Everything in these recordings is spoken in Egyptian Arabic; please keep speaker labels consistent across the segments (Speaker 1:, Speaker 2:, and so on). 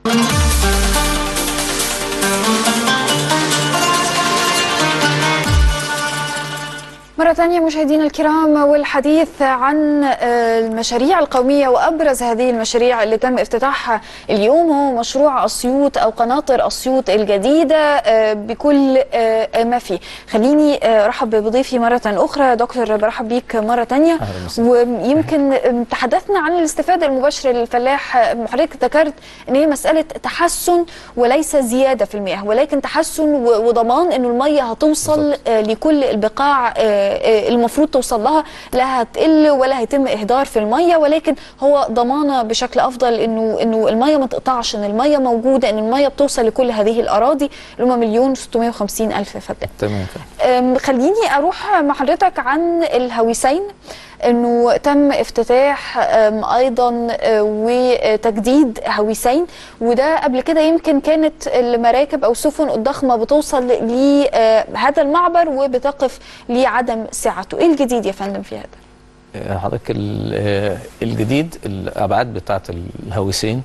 Speaker 1: مرة ثانية مشاهدينا الكرام والحديث عن المشاريع القومية وأبرز هذه المشاريع اللي تم افتتاحها اليوم هو مشروع أسيوط أو قناطر أسيوط الجديدة بكل ما فيه خليني أرحب بضيفي مرة أخرى دكتور برحب بيك مرة ثانية ويمكن تحدثنا عن الاستفادة المباشرة للفلاح حضرتك ذكرت أن هي مسألة تحسن وليس زيادة في المياه ولكن تحسن وضمان أنه المية هتوصل لكل البقاع المفروض توصل لها لا هتقل ولا هيتم اهدار في الميه ولكن هو ضمانه بشكل افضل انه انه الميه ما تقطعش ان الميه موجوده ان الميه بتوصل لكل هذه الاراضي اللي هم مليون 650 الف فدان
Speaker 2: تمام
Speaker 1: خليني اروح مع حضرتك عن الهويسين انه تم افتتاح ايضا وتجديد هويسين وده قبل كده يمكن كانت المراكب او السفن الضخمه بتوصل لهذا المعبر وبتقف لعدم سعته ايه الجديد يا فندم في هذا
Speaker 2: حضرتك الجديد الابعاد بتاعه الهويسين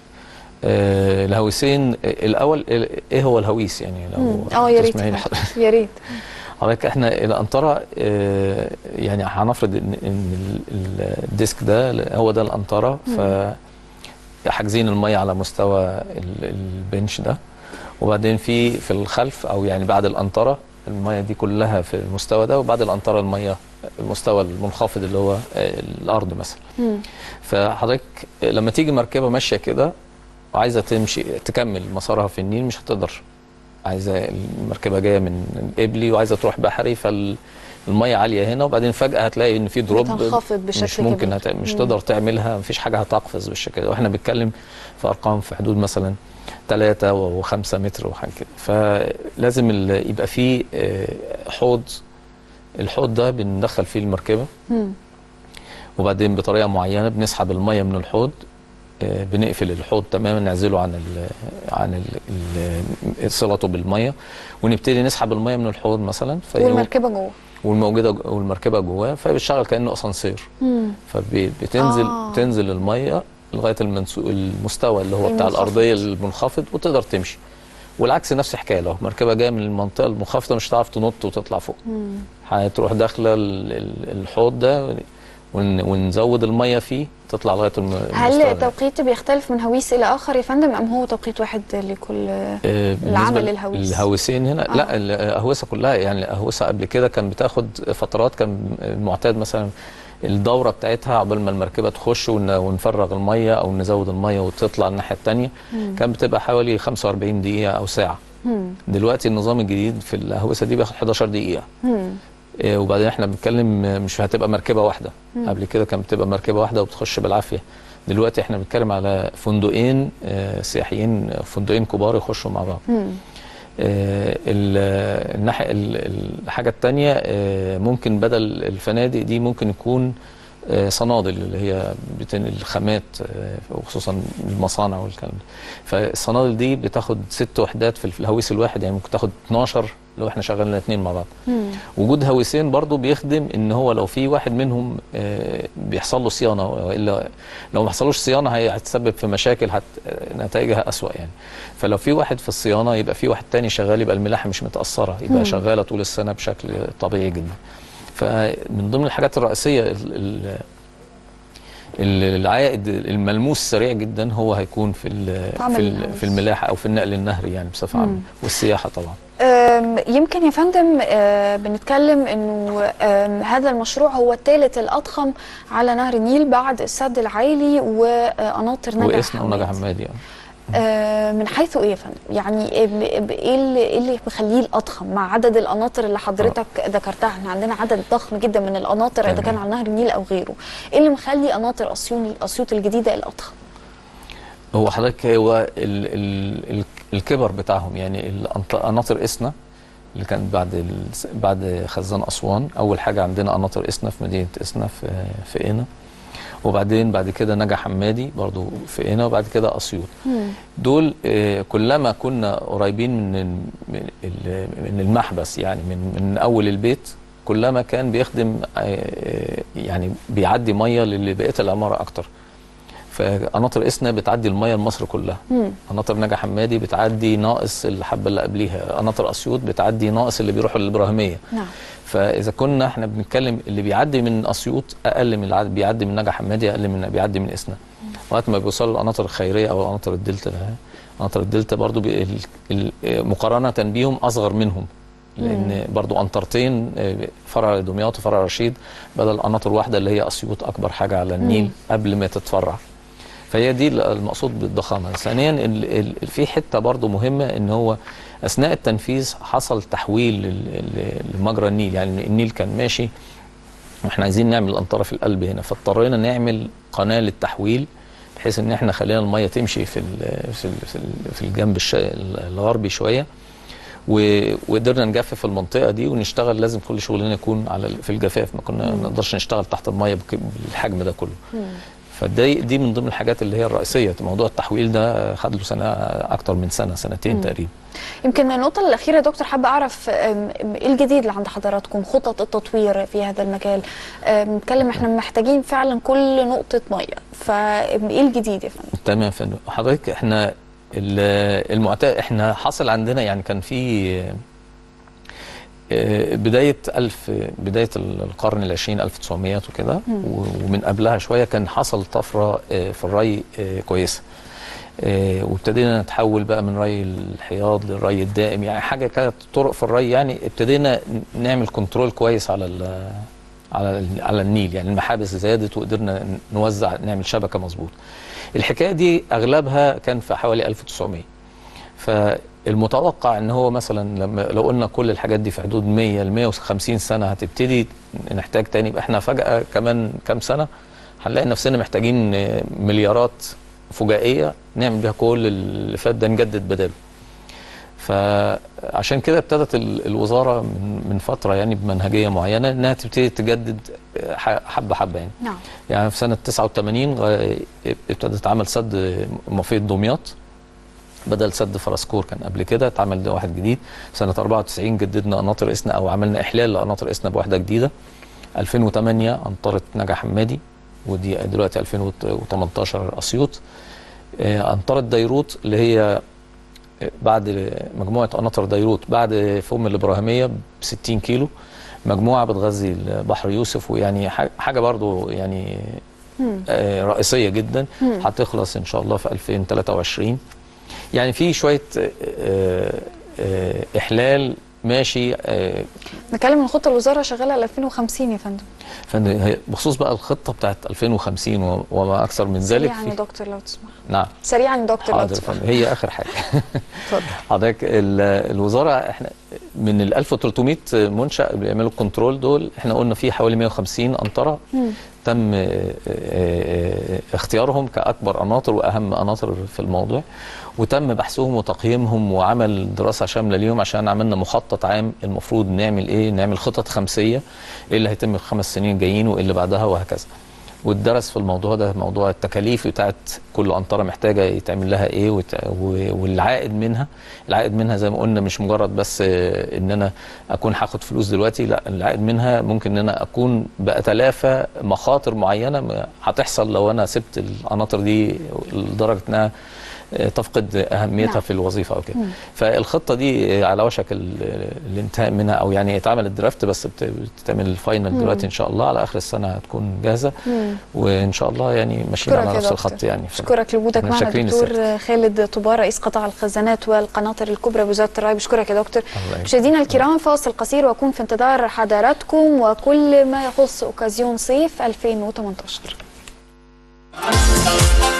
Speaker 2: الهويسين الاول ايه هو الهويس يعني
Speaker 1: لو اه يا ريت يا ريت
Speaker 2: حضرتك احنا الانطره اه يعني هنفرض ان, إن الديسك ده هو ده الانطره ف حاجزين الميه على مستوى البنش ده وبعدين في في الخلف او يعني بعد الانطره الميه دي كلها في المستوى ده وبعد الانطره الميه المستوى المنخفض اللي هو الارض مثلا مم. فحضرتك لما تيجي مركبه ماشيه كده وعايزه تمشي تكمل مسارها في النيل مش هتقدر عايزه المركبه جايه من قبلي وعايزه تروح بحري فالميه عاليه هنا وبعدين فجاه هتلاقي ان في دروب
Speaker 1: بتنخفض بشكل
Speaker 2: مش ممكن هت... مش تقدر تعملها مفيش حاجه هتقفز بالشكل ده واحنا بنتكلم في ارقام في حدود مثلا 3 و5 متر وحاجه كده فلازم يبقى في حوض الحوض ده بندخل فيه المركبه مم. وبعدين بطريقه معينه بنسحب الميه من الحوض بنقفل الحوض تماما نعزله عن ال عن ال صلته بالميه ونبتدي نسحب الميه من الحوض مثلا
Speaker 1: والمركبه جوه
Speaker 2: والموجوده والمركبه جواه فبتشتغل كانه اسانسير فبتنزل آه. تنزل الميه لغايه المستوى اللي هو بتاع الارضيه المنخفض وتقدر تمشي والعكس نفس الحكايه لو مركبه جايه من المنطقه المنخفضه مش هتعرف تنط وتطلع فوق هتروح داخله الحوض ده ونزود الميه فيه تطلع لغايه
Speaker 1: هل التوقيت بيختلف من هويس الى اخر يا فندم ام هو توقيت واحد لكل
Speaker 2: آه
Speaker 1: العمل الهويس
Speaker 2: الهويسين هنا آه. لا الاهوسه كلها يعني الاهوسه قبل كده كان بتاخد فترات كان المعتاد مثلا الدوره بتاعتها عقبال ما المركبه تخش ونفرغ الميه او نزود الميه وتطلع الناحيه الثانيه كان بتبقى حوالي 45 دقيقه او ساعه مم. دلوقتي النظام الجديد في الاهوسه دي بياخد 11 دقيقه مم. وبعدين احنا بنتكلم مش هتبقى مركبه واحده مم. قبل كده كانت بتبقى مركبه واحده وبتخش بالعافيه دلوقتي احنا بنتكلم على فندقين اه سياحيين فندقين كبار يخشوا مع بعض اه الناحيه الحاجه الثانيه اه ممكن بدل الفنادق دي ممكن يكون صنادل اللي هي بتنقل الخامات وخصوصا المصانع والكلام ده فالصنادل دي بتاخد ست وحدات في الهويس الواحد يعني ممكن تاخد 12 لو احنا شغالين الاثنين مع بعض مم. وجود هويسين برضو بيخدم ان هو لو في واحد منهم بيحصل له صيانه والا لو ما حصلوش صيانه هيتسبب في مشاكل هت نتائجها اسوا يعني فلو في واحد في الصيانه يبقى في واحد تاني شغال يبقى الملاحه مش متاثره يبقى مم. شغاله طول السنه بشكل طبيعي جدا فمن ضمن الحاجات الرئيسيه العائد الملموس سريع جدا هو هيكون في في, في الملاحه او في النقل النهري يعني بصفه عامه والسياحه طبعا
Speaker 1: يمكن يا فندم بنتكلم انه هذا المشروع هو الثالث الاضخم على نهر النيل بعد السد العالي وقناطر نجع
Speaker 2: واسنا ونجع حمادي
Speaker 1: من حيث ايه يا فندم؟ يعني ايه اللي, اللي بيخليه الاضخم مع عدد القناطر اللي حضرتك ذكرتها؟ احنا عندنا عدد ضخم جدا من القناطر اذا كان على نهر النيل او غيره. ايه اللي مخلي قناطر اسيوط اسيوط الجديده الاضخم؟
Speaker 2: هو حضرتك هو ال ال الكبر بتاعهم يعني قناطر اسنا اللي كانت بعد بعد خزان اسوان اول حاجه عندنا قناطر اسنا في مدينه اسنا في في قنا وبعدين بعد كده نجا حمادي برضو في قنا وبعد كده اسيوط دول كلما كنا قريبين من من المحبس يعني من من اول البيت كلما كان بيخدم يعني بيعدي ميه لبقيه العماره اكتر فقناطر اسنا بتعدي الميه لمصر كلها
Speaker 1: مم.
Speaker 2: قناطر نجا حمادي بتعدي ناقص الحبه اللي قبليها قناطر اسيوط بتعدي ناقص اللي بيروحوا للابراهيميه
Speaker 1: نعم
Speaker 2: فاذا كنا احنا بنتكلم اللي بيعدي من اسيوط اقل من اللي بيعدي من نجا حمادي اقل من بيعدي من اسنا وقت ما بيوصلوا القناطر الخيريه او قناطر الدلتا قناطر الدلتا برضو بي ال- ال- مقارنه بيهم اصغر منهم لان برضو قنطرتين آه، فرع دمياط وفرع رشيد بدل قناطر واحده اللي هي اسيوط اكبر حاجه على النيل قبل ما تتفرع فهي دي المقصود بالضخامه ثانيا ال- ال- في حته برضو مهمه ان هو اثناء التنفيذ حصل تحويل لل- ل- لمجرى النيل يعني النيل كان ماشي واحنا عايزين نعمل قنطره في القلب هنا فاضطرينا نعمل قناه للتحويل بحيث ان احنا خلينا الميه تمشي في ال في ال في, ال في الجنب الش- الغربي شويه و- وقدرنا نجفف المنطقه دي ونشتغل لازم كل شغلنا يكون على ال- في الجفاف ما كنا ما نقدرش نشتغل تحت الميه بك- بالحجم ده كله فدي دي من ضمن الحاجات اللي هي الرئيسيه موضوع التحويل ده خد له سنه اكتر من سنه سنتين تقريبا
Speaker 1: يمكن النقطة الأخيرة يا دكتور حابة أعرف أم، أم، إيه الجديد اللي عند حضراتكم خطط التطوير في هذا المجال أم، نتكلم إحنا محتاجين فعلا كل نقطة مية فإيه الجديد يا فندم؟
Speaker 2: تمام يا فندم حضرتك احنا ال- المعتاد احنا حصل عندنا يعني كان في آه، بداية ألف بداية القرن العشرين 1900 وكده و- ومن قبلها شوية كان حصل طفرة آه، في الري آه، كويسة آه، وابتدينا نتحول بقى من ري الحياض للري الدائم يعني حاجة كانت طرق في الري يعني ابتدينا نعمل كنترول كويس على ال- على ال- على النيل يعني المحابس زادت وقدرنا نوزع نعمل شبكة مظبوط الحكاية دي أغلبها كان في حوالي 1900 فالمتوقع ان هو مثلا لما لو قلنا كل الحاجات دي في حدود 100 ل 150 سنه هتبتدي نحتاج تاني يبقى احنا فجاه كمان كام سنه هنلاقي نفسنا محتاجين آه، مليارات فجائيه نعمل بيها كل اللي فات ده نجدد بداله. فعشان كده ابتدت ال- الوزاره من من فتره يعني بمنهجيه معينه انها تبتدي تجدد آه، ح- حبه حبه يعني.
Speaker 1: نعم
Speaker 2: يعني في سنة 89 غ- ابتدت عمل سد مفيد دمياط بدل سد فرسكور كان قبل كده اتعمل ده واحد جديد سنة 94 جددنا قناطر اسنا او عملنا احلال لقناطر اسنا بواحدة جديدة 2008 امطرت نجا حمادي ودي دلوقتي 2018 اسيوط آه، امطرت ديروت اللي هي بعد مجموعة قناطر ديروت بعد فم الإبراهيمية ب 60 كيلو مجموعة بتغذي البحر يوسف ويعني ح- حاجة برضو يعني آه، رئيسية جدا هتخلص إن شاء الله في 2023 يعني في شوية آه، آه، إحلال ماشي آه،
Speaker 1: نتكلم ان خطة الوزارة شغالة ل 2050 يا فندم
Speaker 2: فن- هي- بخصوص بقى الخطة بتاعت 2050 و- وما أكثر من ذلك
Speaker 1: سريعا يا
Speaker 2: في
Speaker 1: دكتور لو تسمح
Speaker 2: نعم
Speaker 1: سريعا يا دكتور لو
Speaker 2: حاضر يا
Speaker 1: تسمح
Speaker 2: فندم هي اخر حاجه
Speaker 1: اتفضل
Speaker 2: حضرتك ال- الوزاره احنا من ال 1300 منشا بيعملوا الكنترول دول احنا قلنا في حوالي 150 قنطره تم آه، آه، اختيارهم كاكبر قناطر واهم قناطر في الموضوع وتم بحثهم وتقييمهم وعمل دراسه شامله ليهم عشان عملنا مخطط عام المفروض نعمل ايه نعمل خطط خمسيه ايه اللي هيتم في الخمس سنين الجايين وايه اللي بعدها وهكذا واتدرس في الموضوع ده موضوع التكاليف بتاعت كل قنطره محتاجه يتعمل لها ايه وت... و... والعائد منها العائد منها زي ما قلنا مش مجرد بس آه، ان انا اكون هاخد فلوس دلوقتي لا العائد منها ممكن ان انا اكون بتلافى مخاطر معينه م- هتحصل لو انا سبت القناطر دي لدرجه انها آه، تفقد اهميتها
Speaker 1: نعم.
Speaker 2: في الوظيفه او كده فالخطه دي آه، على وشك ال- الانتهاء منها او يعني اتعمل الدرافت بس بت- بتتعمل الفاينل دلوقتي ان شاء الله على اخر السنه هتكون جاهزه وان شاء الله يعني ماشيين
Speaker 1: اشكرك
Speaker 2: على
Speaker 1: يا
Speaker 2: نفس
Speaker 1: دكتور.
Speaker 2: الخط يعني
Speaker 1: اشكرك لوجودك
Speaker 2: احنا
Speaker 1: معنا
Speaker 2: شاكرين
Speaker 1: دكتور
Speaker 2: السيادة.
Speaker 1: خالد طوبار رئيس قطاع الخزانات والقناطر الكبرى بوزاره الري بشكرك يا دكتور
Speaker 2: الله يبارك.
Speaker 1: مشاهدينا الكرام فاصل قصير واكون في انتظار حضراتكم وكل ما يخص اوكازيون صيف 2018